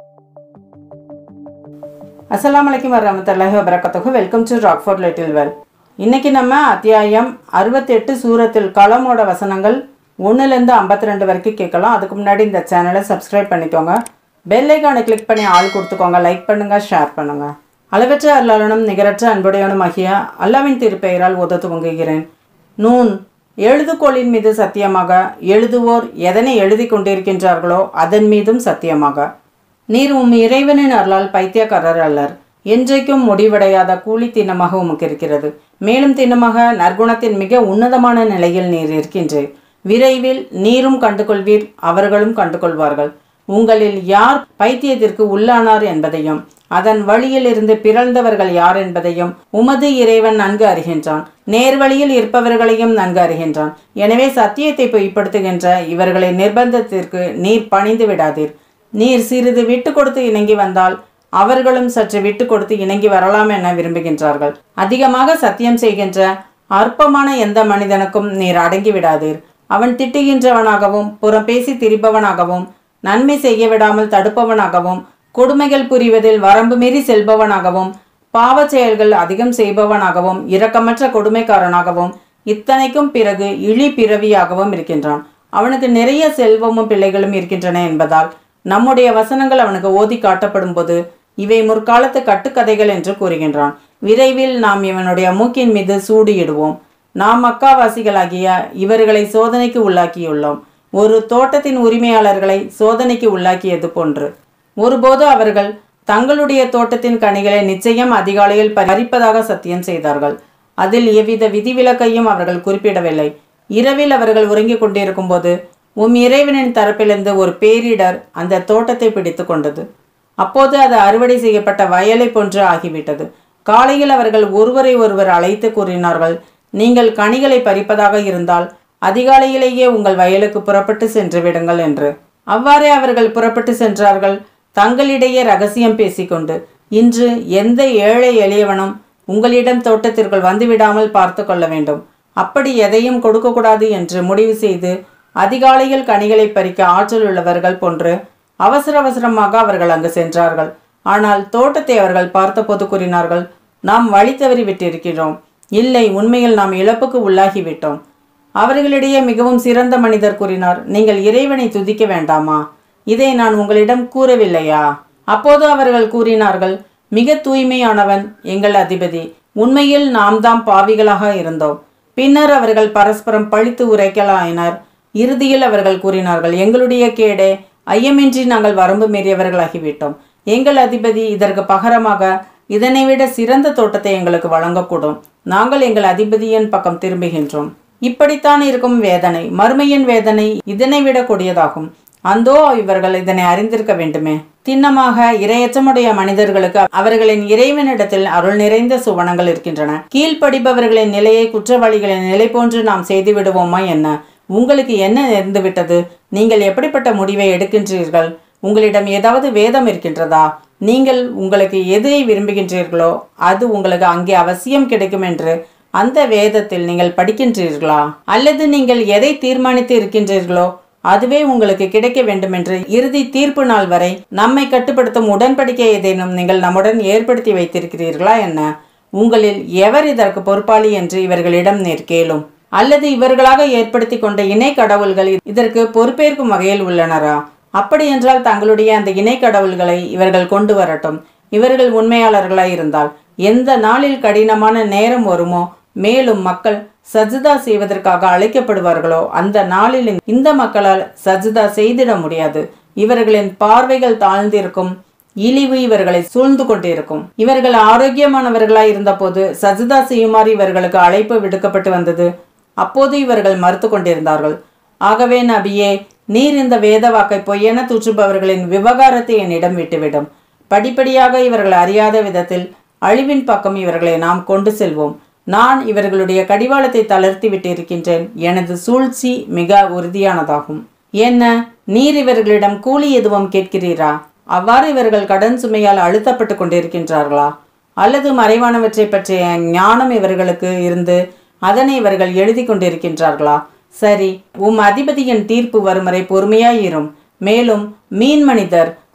அஸ்ஸலாமு அலைக்கும் வரமத்துல்லாஹி வபரகாத்துஹு welcome to Rockfort little well இன்னைக்கு நம்ம அத்தியாயம் அறுபத்தெட்டு சூரத்தில் கலமோட வசனங்கள் ஒன்றுலேருந்து ஐம்பத்தி ரெண்டு வரைக்கும் கேட்கலாம் அதுக்கு முன்னாடி இந்த சேனலை சப்ஸ்கிரைப் பண்ணிக்கோங்க பெல் ஐக்கானை கிளிக் பண்ணி ஆள் கொடுத்துக்கோங்க லைக் பண்ணுங்க ஷேர் பண்ணுங்க அளவற்ற அருளாளனும் நிகரற்ற அன்புடையவனும் ஆகிய அல்லாவின் திருப்பெயரால் உத துவங்குகிறேன் நூன் எழுதுகோளின் மீது சத்தியமாக எழுதுவோர் எதனை எழுதி கொண்டிருக்கின்றார்களோ அதன் மீதும் சத்தியமாக நீர் உம் இறைவனின் அருளால் பைத்தியக்காரர் அல்லர் என்றைக்கும் முடிவடையாத கூலி திண்ணமாக உமக்கு இருக்கிறது மேலும் திண்ணமாக நற்குணத்தின் மிக உன்னதமான நிலையில் நீர் இருக்கின்றீர் விரைவில் நீரும் கண்டுகொள்வீர் அவர்களும் கண்டுகொள்வார்கள் உங்களில் யார் பைத்தியத்திற்கு உள்ளானார் என்பதையும் அதன் வழியில் இருந்து பிறழ்ந்தவர்கள் யார் என்பதையும் உமது இறைவன் நன்கு அறிகின்றான் நேர்வழியில் இருப்பவர்களையும் நன்கு அறிகின்றான் எனவே சத்தியத்தை பொய்ப்படுத்துகின்ற இவர்களை நிர்பந்தத்திற்கு நீர் பணிந்து விடாதீர் நீர் சிறிது விட்டு கொடுத்து இணங்கி வந்தால் அவர்களும் சற்று விட்டு கொடுத்து இணங்கி வரலாம் என விரும்புகின்றார்கள் அதிகமாக சத்தியம் செய்கின்ற அற்பமான எந்த மனிதனுக்கும் நீர் அடங்கி விடாதீர் அவன் திட்டுகின்றவனாகவும் புறம் பேசி திரிப்பவனாகவும் நன்மை செய்ய விடாமல் தடுப்பவனாகவும் கொடுமைகள் புரிவதில் வரம்பு மீறி செல்பவனாகவும் பாவச் செயல்கள் அதிகம் செய்பவனாகவும் இரக்கமற்ற கொடுமைக்காரனாகவும் இத்தனைக்கும் பிறகு இழி பிறவியாகவும் இருக்கின்றான் அவனுக்கு நிறைய செல்வமும் பிள்ளைகளும் இருக்கின்றன என்பதால் நம்முடைய வசனங்கள் அவனுக்கு ஓதி காட்டப்படும் போது இவை முற்காலத்து கட்டுக்கதைகள் என்று கூறுகின்றான் விரைவில் நாம் இவனுடைய மூக்கின் மீது சூடியிடுவோம் நாம் மக்காவாசிகளாகிய இவர்களை சோதனைக்கு உள்ளாக்கியுள்ளோம் ஒரு தோட்டத்தின் உரிமையாளர்களை சோதனைக்கு உள்ளாக்கியது போன்று ஒருபோது அவர்கள் தங்களுடைய தோட்டத்தின் கனிகளை நிச்சயம் அதிகாலையில் பறிப்பதாக சத்தியம் செய்தார்கள் அதில் எவ்வித விதிவிலக்கையும் அவர்கள் குறிப்பிடவில்லை இரவில் அவர்கள் உறங்கிக் கொண்டிருக்கும் போது உம் இறைவனின் தரப்பிலிருந்து ஒரு பேரிடர் அந்த தோட்டத்தை பிடித்து கொண்டது அப்போது அது அறுவடை செய்யப்பட்ட வயலை போன்று ஆகிவிட்டது காலையில் அவர்கள் ஒருவரை ஒருவர் அழைத்து கூறினார்கள் நீங்கள் கனிகளை பறிப்பதாக இருந்தால் அதிகாலையிலேயே உங்கள் வயலுக்கு புறப்பட்டு சென்று விடுங்கள் என்று அவ்வாறே அவர்கள் புறப்பட்டு சென்றார்கள் தங்களிடையே ரகசியம் பேசிக்கொண்டு இன்று எந்த ஏழை எளியவனும் உங்களிடம் தோட்டத்திற்குள் வந்துவிடாமல் பார்த்து கொள்ள வேண்டும் அப்படி எதையும் கொடுக்கக்கூடாது என்று முடிவு செய்து அதிகாலையில் கனிகளை பறிக்க ஆற்றல் உள்ளவர்கள் போன்று அவசர அவசரமாக அவர்கள் அங்கு சென்றார்கள் ஆனால் தோட்டத்தை அவர்கள் பார்த்தபோது கூறினார்கள் நாம் வழி தவறி விட்டிருக்கிறோம் இல்லை உண்மையில் நாம் இழப்புக்கு உள்ளாகிவிட்டோம் அவர்களிடையே மிகவும் சிறந்த மனிதர் கூறினார் நீங்கள் இறைவனை துதிக்க வேண்டாமா இதை நான் உங்களிடம் கூறவில்லையா அப்போது அவர்கள் கூறினார்கள் மிக தூய்மையானவன் எங்கள் அதிபதி உண்மையில் நாம் தாம் பாவிகளாக இருந்தோம் பின்னர் அவர்கள் பரஸ்பரம் பழித்து உரைக்கலாயினர் இறுதியில் அவர்கள் கூறினார்கள் எங்களுடைய கேடே ஐயமின்றி நாங்கள் வரம்பு மீறியவர்களாகிவிட்டோம் எங்கள் அதிபதி இதற்கு பகரமாக இதனை விட சிறந்த தோட்டத்தை எங்களுக்கு வழங்கக்கூடும் நாங்கள் எங்கள் அதிபதியின் பக்கம் திரும்புகின்றோம் இப்படித்தான் இருக்கும் வேதனை மறுமையின் வேதனை இதனை விட கொடியதாகும் அந்தோ இவர்கள் இதனை அறிந்திருக்க வேண்டுமே திண்ணமாக இரையச்சமுடைய மனிதர்களுக்கு அவர்களின் இறைவனிடத்தில் அருள் நிறைந்த சுவனங்கள் இருக்கின்றன கீழ்ப்படிபவர்களின் நிலையை குற்றவாளிகளின் நிலை போன்று நாம் செய்து விடுவோமா என்ன உங்களுக்கு என்ன நேர்ந்து விட்டது நீங்கள் எப்படிப்பட்ட முடிவை எடுக்கின்றீர்கள் உங்களிடம் ஏதாவது வேதம் இருக்கின்றதா நீங்கள் உங்களுக்கு எதை விரும்புகின்றீர்களோ அது உங்களுக்கு அங்கே அவசியம் கிடைக்கும் என்று அந்த வேதத்தில் நீங்கள் படிக்கின்றீர்களா அல்லது நீங்கள் எதை தீர்மானித்து இருக்கின்றீர்களோ அதுவே உங்களுக்கு கிடைக்க வேண்டும் என்று இறுதி தீர்ப்பு நாள் வரை நம்மை கட்டுப்படுத்தும் உடன்படிக்கை ஏதேனும் நீங்கள் நம்முடன் ஏற்படுத்தி வைத்திருக்கிறீர்களா என்ன உங்களில் எவர் இதற்கு பொறுப்பாளி என்று இவர்களிடம் நேர் கேளும் அல்லது இவர்களாக ஏற்படுத்தி கொண்ட இணை கடவுள்கள் இதற்கு பொறுப்பேற்கும் வகையில் உள்ளனரா அப்படி என்றால் தங்களுடைய அந்த இணை கடவுள்களை இவர்கள் கொண்டு வரட்டும் இவர்கள் உண்மையாளர்களாய் இருந்தால் எந்த நாளில் கடினமான நேரம் வருமோ மேலும் மக்கள் சஜிதா செய்வதற்காக அழைக்கப்படுவார்களோ அந்த நாளில் இந்த மக்களால் சஜிதா செய்திட முடியாது இவர்களின் பார்வைகள் தாழ்ந்திருக்கும் இழிவு இவர்களை சூழ்ந்து கொண்டிருக்கும் இவர்கள் ஆரோக்கியமானவர்களாய் இருந்தபோது சஜிதா செய்யுமாறு இவர்களுக்கு அழைப்பு விடுக்கப்பட்டு வந்தது அப்போது இவர்கள் மறுத்து கொண்டிருந்தார்கள் ஆகவே நபியே நீர் இந்த வேத வாக்கை பொய்யென தூற்றுபவர்களின் விவகாரத்தை என்னிடம் விட்டுவிடும் படிப்படியாக இவர்கள் அறியாத விதத்தில் அழிவின் பக்கம் இவர்களை நாம் கொண்டு செல்வோம் நான் இவர்களுடைய கடிவாளத்தை தளர்த்தி விட்டிருக்கின்றேன் எனது சூழ்ச்சி மிக உறுதியானதாகும் என்ன நீர் இவர்களிடம் கூலி எதுவும் கேட்கிறீரா அவ்வாறு இவர்கள் கடன் சுமையால் அழுத்தப்பட்டு கொண்டிருக்கின்றார்களா அல்லது மறைவானவற்றை பற்றிய ஞானம் இவர்களுக்கு இருந்து அதனை இவர்கள் எழுதி கொண்டிருக்கின்றார்களா சரி உம் அதிபதியின் தீர்ப்பு வரும் வரை பொறுமையாயிரும் மேலும் மீன் மனிதர்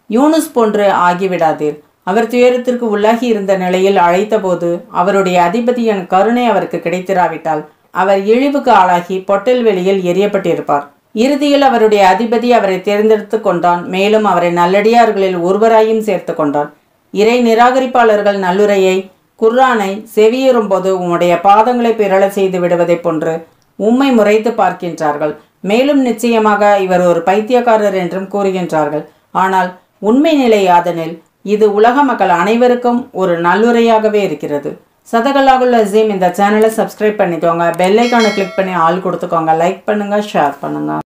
யூனுஸ் போன்று ஆகிவிடாதீர் அவர் துயரத்திற்கு உள்ளாகி இருந்த நிலையில் அழைத்தபோது அவருடைய அதிபதியின் கருணை அவருக்கு கிடைத்திராவிட்டால் அவர் இழிவுக்கு ஆளாகி பொட்டல் வெளியில் எரியப்பட்டிருப்பார் இறுதியில் அவருடைய அதிபதி அவரை தேர்ந்தெடுத்து கொண்டான் மேலும் அவரை நல்லடியார்களில் ஒருவராயும் சேர்த்து கொண்டான் இறை நிராகரிப்பாளர்கள் நல்லுரையை குர்ஆனை செவியுறும்போது உம்முடைய பாதங்களை பிறழ செய்து விடுவதைப் போன்று உம்மை முறைத்து பார்க்கின்றார்கள் மேலும் நிச்சயமாக இவர் ஒரு பைத்தியக்காரர் என்றும் கூறுகின்றார்கள் ஆனால் உண்மை நிலை யாதெனில் இது உலக மக்கள் அனைவருக்கும் ஒரு நல்லுரையாகவே இருக்கிறது சதகல்லாகுல் அசீம் இந்த சேனலை சப்ஸ்கிரைப் பண்ணிக்கோங்க பெல் ஐக்கானை கிளிக் பண்ணி ஆள் கொடுத்துக்கோங்க லைக் பண்ணுங்க ஷேர் பண்ணுங்க